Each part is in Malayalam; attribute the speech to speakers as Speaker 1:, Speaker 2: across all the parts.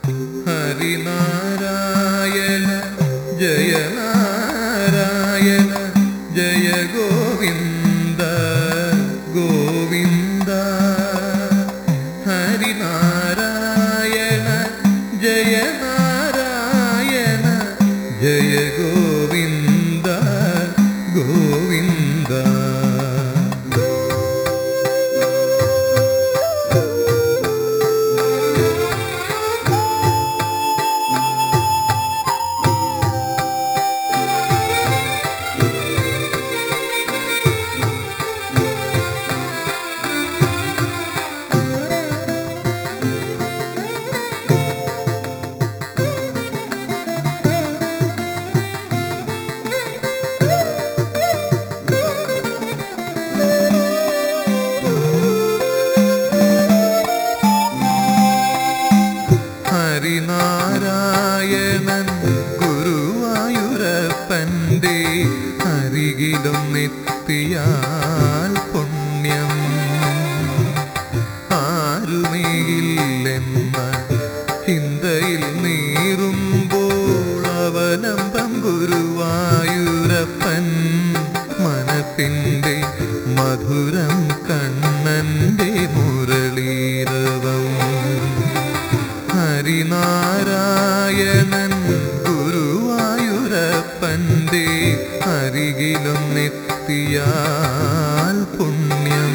Speaker 1: ഹരിനാരായണ ജയ നാരായണ ജയ ഗോവിന്ദ ഗോവിന്ദ ഹരിനാരായണ ജയ നാരായണ ജയ ഗോവിന്ദ ഗോവിന്ദ ഹരിനാരായണൻ ഗുരുവായൂരപ്പൻ്റെ അരികിലും എത്തിയാൽ പുണ്യം ആരുമേയില്ലെന്ന ചിന്തയിൽ നീറുമ്പോൾ അവലംബം ഗുരുവായൂരപ്പൻ മനത്തിൻ്റെ മധുരം കണ്ണൻ്റെ മുരളീരവം ഹരിനാരായണൻ ഗുരുവായൂരപ്പൻ്റെ അരികിലും എത്തിയാൽ പുണ്യം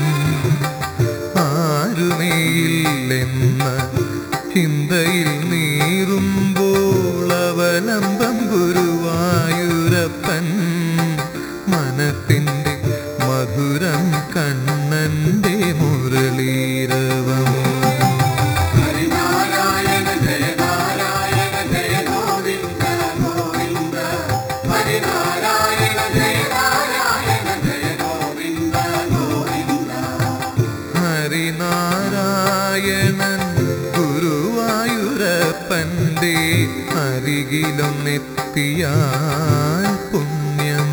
Speaker 1: ആരുമേയില്ലെന്ന ചിന്തയിൽ നീറുമ്പോൾ അവലംബം ഗുരുവായൂരപ്പൻ മനത്തിൻ്റെ മധുരം കണ്ണൻ്റെ മുരളീരവം
Speaker 2: ഹരിനാരായണ ജയ നാരായണ ജയ ഗോവിന്ദ ഗോവിന്ദ ഹരിനാരായണ ജയ നാരായണ ജയ ഗോവിന്ദ ഗോവിന്ദ
Speaker 1: ഹരിനാരായണൻ ഗുരുവായൂരപ്പൻ്റെ അരികിലും എത്തിയാൽ പുണ്യം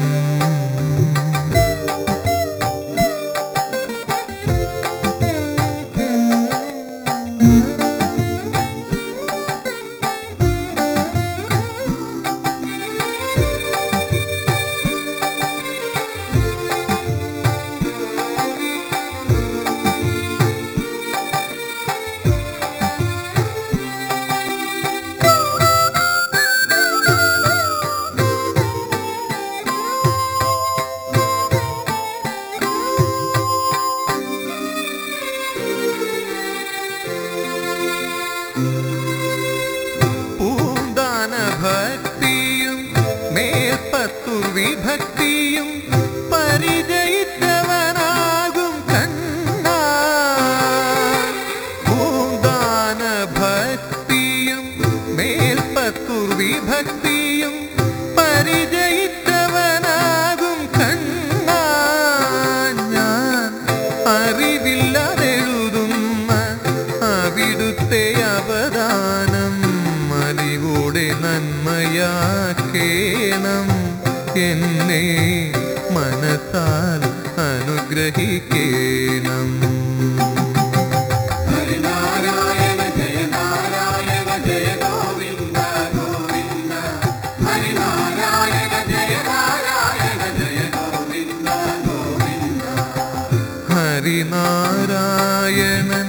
Speaker 1: പൂന്താന ഭക്തിയും മേൽപ്പത്തൂർ വിഭക്തിയും പരിചയിച്ചവനാകും കണ്ണ പൂന്താന ഭക്തിയും മേൽപ്പത്തൂർ വിഭക്തിയും പരിചയിച്ചവനാകും കണ്ണ ഞാൻ അറിവില്ലാതെഴുതുന്ന അവിടുത്തെ അവദാനം മലികൂടെ നന്മയാക്കേണം എന്നെ മനത്താൽ അനുഗ്രഹിക്കേണം
Speaker 2: ഹരിനാരായണ ജയ നാരായണ ജയ ഗോവിന്ദ ഗോവിന്ദ ഹരിനാരായണ ജയ നാരായണ ജയ ഗോവിന്ദ ഗോവിന്ദ
Speaker 1: ഹരിനാരായണൻ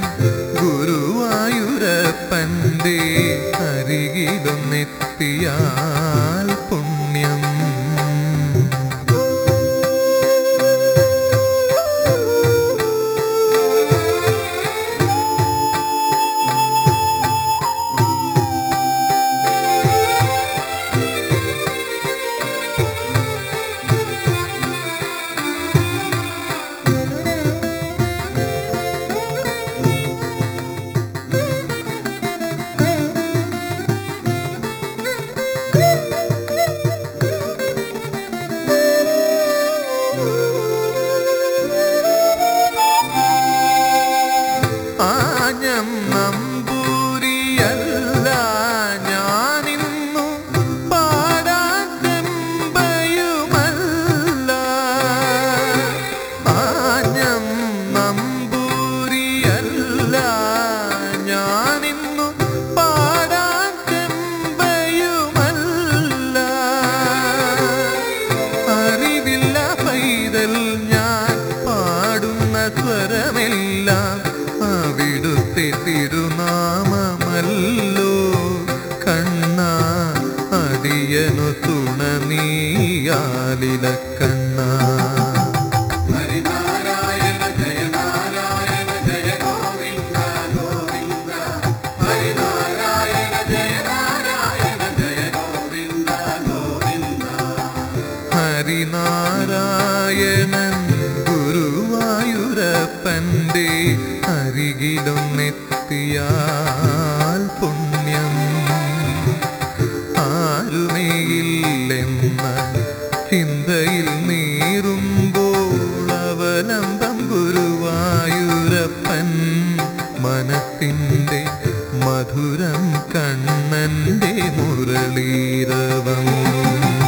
Speaker 1: ഗുരുവായൂരപ്പൻ്റെ അരികിലും എത്തിയാൽ പുണ്യം തിരുനാമമല്ലോ കണ്ണ അടിയനു തുണ നീയാലില കണ്ണ
Speaker 2: ഹരിനാരായണ ജയ നാരായണ ജയ ഗോവിന്ദ ഗോവിന്ദ ഹരിനാരായണ ജയ നാരായണ ജയ ഗോവിന്ദ ഗോവിന്ദ
Speaker 1: ഹരിനാരായണൻ ഗുരുവായൂരപ്പൻ്റെ അരികിലൊന്നെത്തിയാൽ പുണ്യം ആരുമേയില്ലെന്ന ചിന്തയിൽ നീറുമ്പോൾ അവലംബം ഗുരുവായൂരപ്പൻ മനത്തിൻ്റെ മധുരം കണ്ണൻ്റെ മുരളീരവം